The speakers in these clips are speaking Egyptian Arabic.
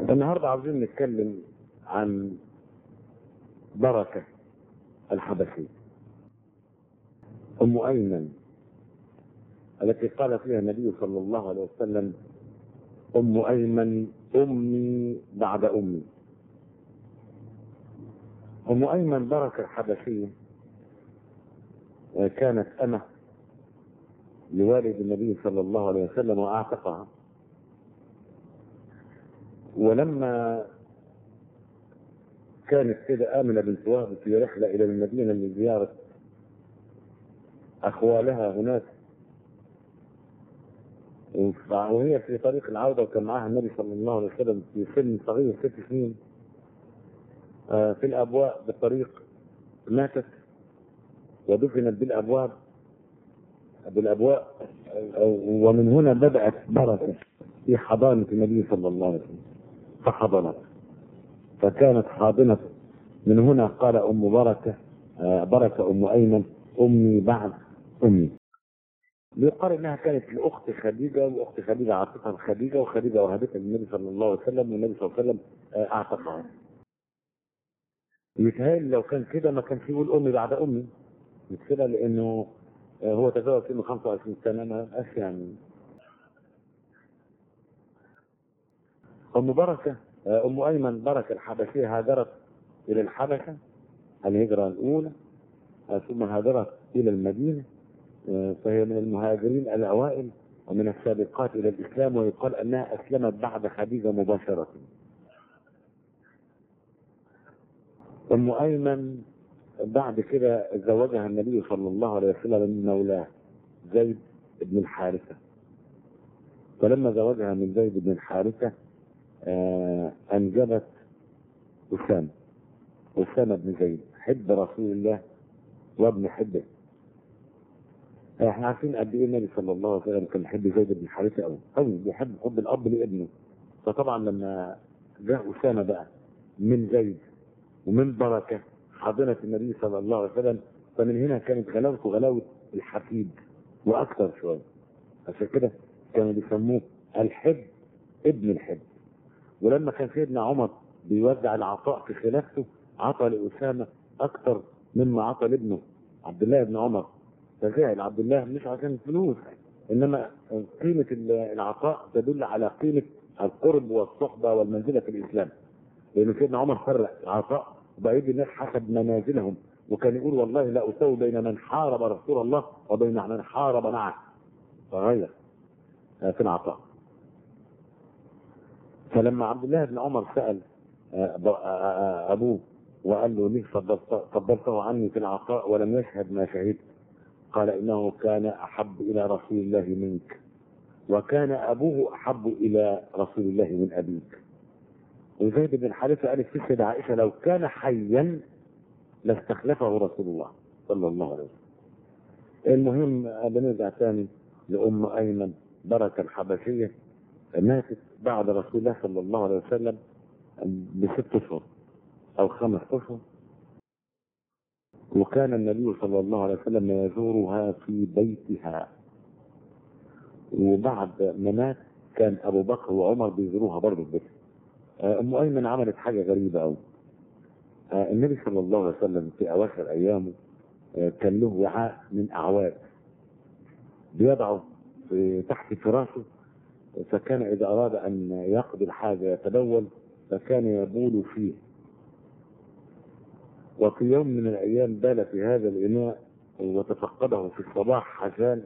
النهارده عاوزين نتكلم عن بركة الحبشية أم أيمن التي قال فيها النبي صلى الله عليه وسلم أم أيمن أمي بعد أمي أم أيمن بركة الحبشية كانت أمة لوالد النبي صلى الله عليه وسلم وأعتقها ولما كانت كده آمنة بنت وهب في رحلة إلى المدينة لزيارة أخوالها هناك وهي في طريق العودة وكان معها النبي صلى الله عليه وسلم في سن صغير ست سنين في الأبواء بالطريق ماتت ودفنت بالأبواب بالأبواء ومن هنا بدأت بركة في حضانة النبي صلى الله عليه وسلم فحضنت فكانت حاضنة من هنا قال أم بركة بركة أم أيمن أمي بعد أمي يقال انها كانت لاخت خديجه واخت خديجه عاتقها خديجه وخديجه وهبتها للنبي صلى الله عليه وسلم والنبي صلى الله عليه وسلم اعتقها. يتهيألي لو كان كده ما كانش يقول امي بعد امي مش كده لانه هو تزوج سنه 25 سنه ما بقاش يعني ام بركه ام ايمن بركه الحبشيه هاجرت الى الحبشه الهجره الاولى ثم هاجرت الى المدينه فهي من المهاجرين الاوائل ومن السابقات الى الاسلام ويقال انها اسلمت بعد خديجه مباشره. ام ايمن بعد كده زوجها النبي صلى الله عليه وسلم من مولاه زيد بن الحارثه. فلما زوجها من زيد بن الحارثه انجبت اسامه اسامه بن زيد حب رسول الله وابن حبه احنا عارفين قد ايه النبي صلى الله عليه وسلم كان بيحب زيد بن حارثه قوي قوي بيحب حب الاب لابنه فطبعا لما جاء اسامه بقى من زيد ومن بركه حاضنه النبي صلى الله عليه وسلم فمن هنا كانت غلاوته غلاوه الحفيد واكثر شويه عشان كده كانوا بيسموه الحب ابن الحب ولما كان سيدنا عمر بيوزع العطاء في خلافته عطى لاسامه اكثر مما عطى لابنه عبد الله بن عمر فزعل عبد الله مش عشان الفلوس انما قيمه العطاء تدل على قيمه القرب والصحبه والمنزله في الاسلام لان سيدنا عمر فرق العطاء وبقى يدي الناس حسب منازلهم وكان يقول والله لا اسوي بين من حارب رسول الله وبين من حارب معه فغير في العطاء فلما عبد الله بن عمر سال ابوه وقال له ليه فضلته عني في العطاء ولم يشهد ما شهدت قال انه كان احب الى رسول الله منك وكان ابوه احب الى رسول الله من ابيك وزيد بن حارثه قال في سيدة عائشه لو كان حيا لاستخلفه رسول الله صلى الله عليه وسلم المهم بنرجع تاني لام ايمن بركه الحبشيه ماتت بعد رسول الله صلى الله عليه وسلم بست اشهر او خمس اشهر وكان النبي صلى الله عليه وسلم يزورها في بيتها وبعد ما مات كان ابو بكر وعمر بيزوروها برضه في بيتها ام ايمن عملت حاجه غريبه قوي النبي صلى الله عليه وسلم في اواخر ايامه كان له وعاء من اعواد بيضعه تحت فراشه فكان اذا اراد ان يقضي الحاجه يتبول فكان يبول فيه وفي يوم من الايام بال في هذا الاناء وتفقده في الصباح عشان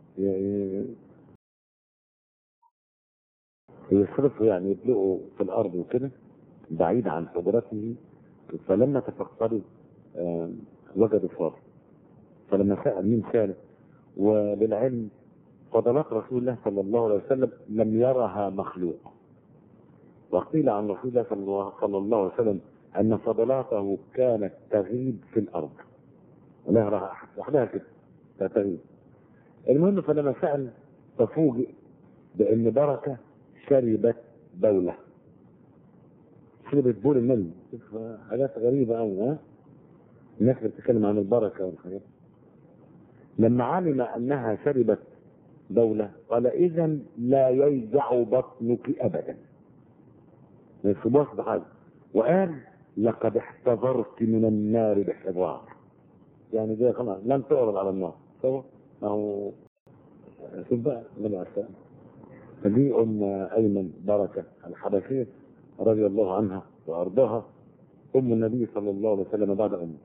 يصرفه يعني يطلقه في الارض وكده بعيد عن حضرته فلما تفقدوا وجدوا فاضي فلما سال مين سال وللعلم فضلات رسول الله صلى الله عليه وسلم لم يرها مخلوق وقيل عن رسول الله صلى الله عليه وسلم ان فضلاته كانت تغيب في الارض ولا يراها احد وحدها كده تغيب المهم فلما سال ففوجئ بان بركه شربت بوله شربت بول النبي شوف حاجات غريبه قوي ها الناس بتتكلم عن البركه والحاجات لما علم انها شربت بوله قال اذا لا يوجع بطنك ابدا ما يسيبوهاش بحاجه وقال لقد احتضرت من النار بحضار يعني دي خلاص لن تعرض على النار سوا ما هو شوف بقى من عسى فدي ام ايمن بركه الحبشيه رضي الله عنها وارضاها ام النبي صلى الله عليه وسلم بعد امه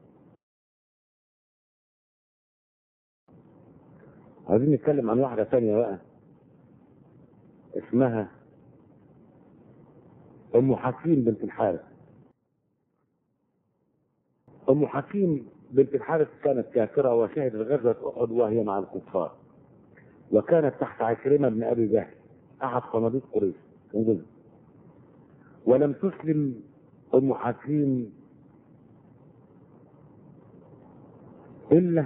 عايزين نتكلم عن واحده ثانيه بقى اسمها ام حكيم بنت الحارث ام حكيم بنت الحارث كانت كافره وشهدت غزوه احد وهي مع الكفار وكانت تحت عكرمه بن ابي جهل احد صناديق قريش كان جزء ولم تسلم ام حكيم الا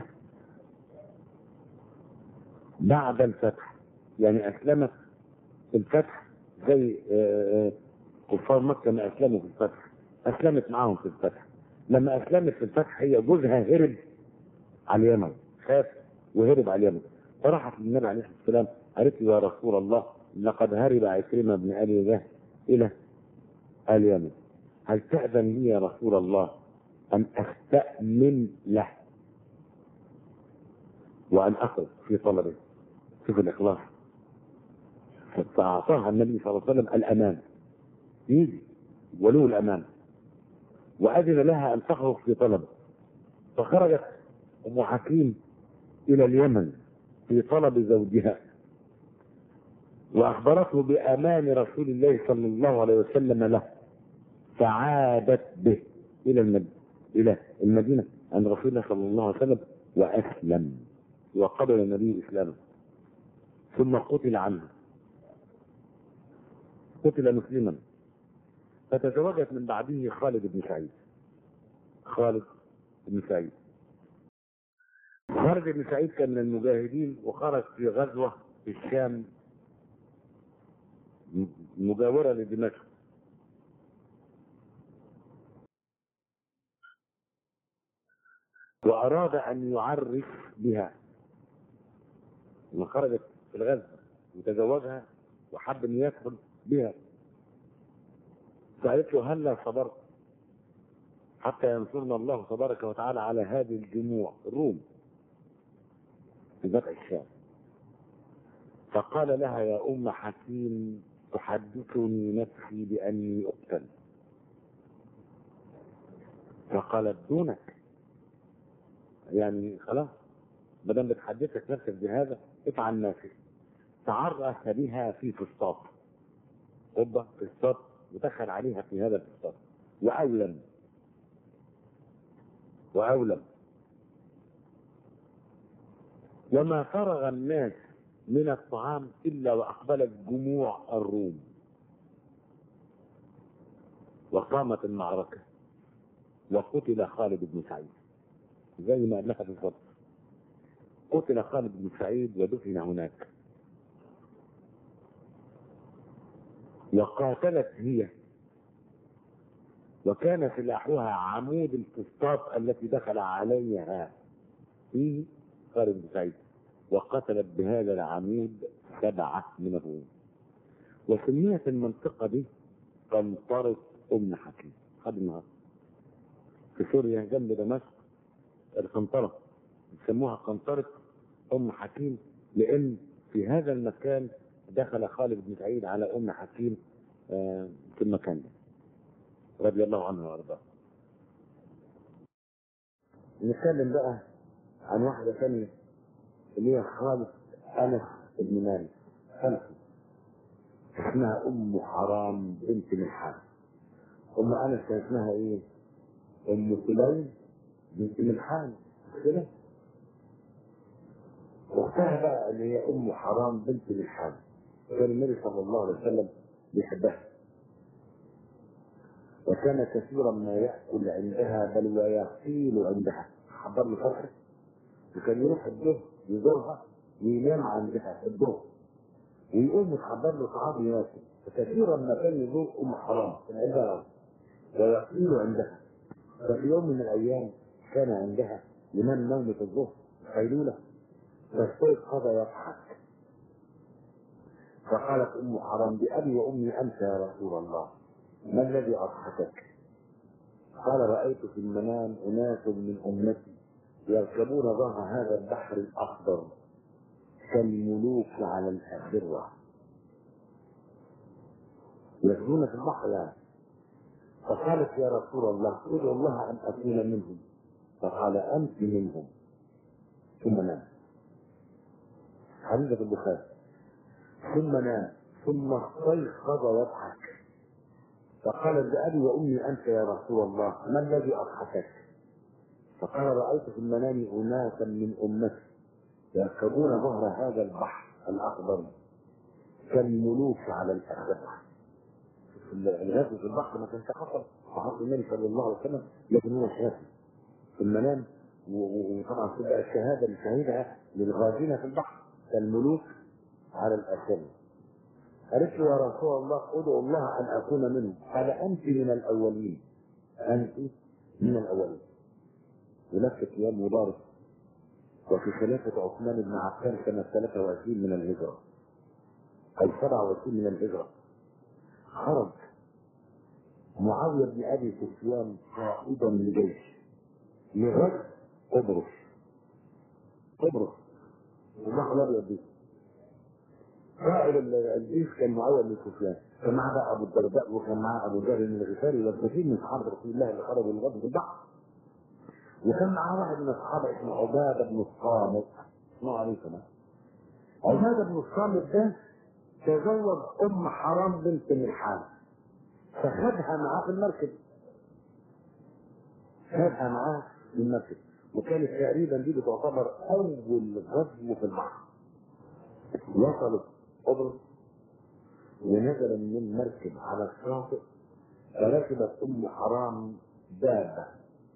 بعد الفتح يعني اسلمت في الفتح زي آه، آه، كفار مكه ما اسلموا في الفتح اسلمت معاهم في الفتح لما اسلمت في الفتح هي جوزها هرب على اليمن خاف وهرب على اليمن فراحت للنبي عليه الصلاه والسلام قالت له يا رسول الله لقد هرب عكرمه بن ابي جهل الى اليمن هل تأذن لي يا رسول الله أن أستأمن له وأن أخذ في طلبه شوف الإخلاص فأعطاها النبي صلى الله عليه وسلم الأمان يجي ولو الأمان وأذن لها أن تخرج في طلبه فخرجت أم حكيم إلى اليمن في طلب زوجها وأخبرته بأمان رسول الله صلى الله عليه وسلم له فعادت به إلى المدينة إلى المدينة عند رسول الله صلى الله عليه وسلم وأسلم وقبل النبي إسلامه ثم قتل عنه قتل مسلما فتزوجت من بعده خالد بن سعيد خالد بن سعيد خالد بن سعيد كان من المجاهدين وخرج في غزوة في الشام م- مجاورة لدمشق وأراد أن يعرف بها لما خرجت في الغزوة وتزوجها وحب أن يدخل بها فقالت له هلا صبرت حتى ينصرنا الله تبارك وتعالى على هذه الجموع الروم في فتح الشام فقال لها يا أم حكيم تحدثني نفسي بأني أقتل فقالت دونك يعني خلاص ما دام بتحدثك نفسك بهذا افعل ما فيه تعرف بها في فسطاط قبة فسطاط ودخل عليها في هذا الفسطاط وأولم وأولم وما فرغ الناس من الطعام إلا وأقبلت جموع الروم وقامت المعركة وقتل خالد بن سعيد زي ما قال لك في الفضل قتل خالد بن سعيد ودفن هناك وقاتلت هي وكان سلاحها عمود الفسطاط التي دخل عليها فيه خالد بن سعيد وقتلت بهذا العمود سبعة من الروم وسميت المنطقة دي قنطرة أم حكيم خد النهارده في سوريا جنب دمشق القنطرة يسموها قنطرة أم حكيم لأن في هذا المكان دخل خالد بن سعيد على أم حكيم آه، في المكان ده رضي الله عنه وارضاه نتكلم بقى عن واحدة ثانية اللي هي خالد أنس بن مالك خالد اسمها أم حرام بنت ملحان أم أنس كان اسمها إيه؟ أم سليم بنت ملحان كده واختها بقى اللي هي أم حرام بنت ملحان كان النبي صلى الله عليه وسلم بيحبها وكان كثيرا ما يأكل عندها بل ويقيل عندها حضر له فرحة وكان يروح الظهر يزورها وينام عندها في الظهر ويقوم يتحضر له طعام ياكل فكثيرا ما كان يزور ام حرام كان عندها ويقيل عندها ففي يوم من الايام كان عندها ينام نومة الظهر قيلولة فاستيقظ يضحك فقالت ام حرام بأبي وامي انت يا رسول الله ما الذي أضحكك؟ قال رأيت في المنام أناس من أمتي يركبون ظهر هذا البحر الأخضر كالملوك على الأسرة يسجون في البحر يعني فقالت يا رسول الله ادعو الله أن أكون منهم فقال أنت منهم ثم نام حديث البخاري ثم نام ثم استيقظ يضحك فقال بأبي وأمي أنت يا رسول الله ما الذي أضحكك؟ فقال رأيت في المنام أناسا من أمتي يركبون ظهر هذا البحر الأخضر كالملوك على الأخضر الغازي في البحر ما كانش حصل وحصل النبي صلى الله عليه وسلم لكن هو شافي في المنام وطبعا تبقى الشهاده اللي شهدها للغازين في البحر كالملوك على الأسد قالت له يا رسول الله ادعو الله ان اكون منهم قال انت من الاولين انت من الاولين ولفت ايام مبارك وفي خلافة عثمان بن عفان سنة 23 من الهجرة أو 27 من الهجرة خرج معاوية بن أبي سفيان قائدا للجيش لغزو قبرص قبرص البحر الأبيض دي قائد الجيش كان معاوية بن سفيان كان معاه بقى أبو الدرداء وكان معاه أبو ذر بن الغفاري والكثير من صحابة رسول الله اللي خرجوا لغزو في البحر وكان معاه واحد من الصحابة اسمه عبادة بن الصامت اسمه عليه كمان عبادة بن الصامت ده تزوج ام حرام بنت ملحان فخدها معاه في المركب خدها معاه في المركب وكانت تقريبا دي بتعتبر اول غزو في البحر وصلت قبرص ونزل من المركب على الشاطئ فركبت ام حرام دابه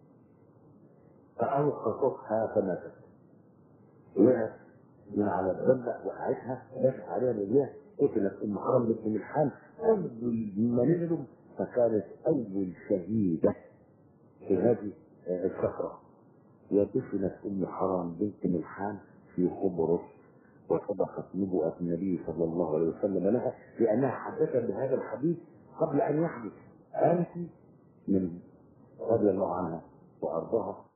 فاوقفتها فماتت وقعت من على الدبه وقعتها دفع عليها رجليها قتلت ام حرام بنت ملحان اول ما نزلوا فكانت اول شهيده في هذه الصخره ودفنت ام حرام بنت ملحان في قبرص وصدقت نبوءة النبي صلى الله عليه وسلم لها لأنها حدثت بهذا الحديث قبل أن يحدث أنت من رضي الله عنها وأرضاها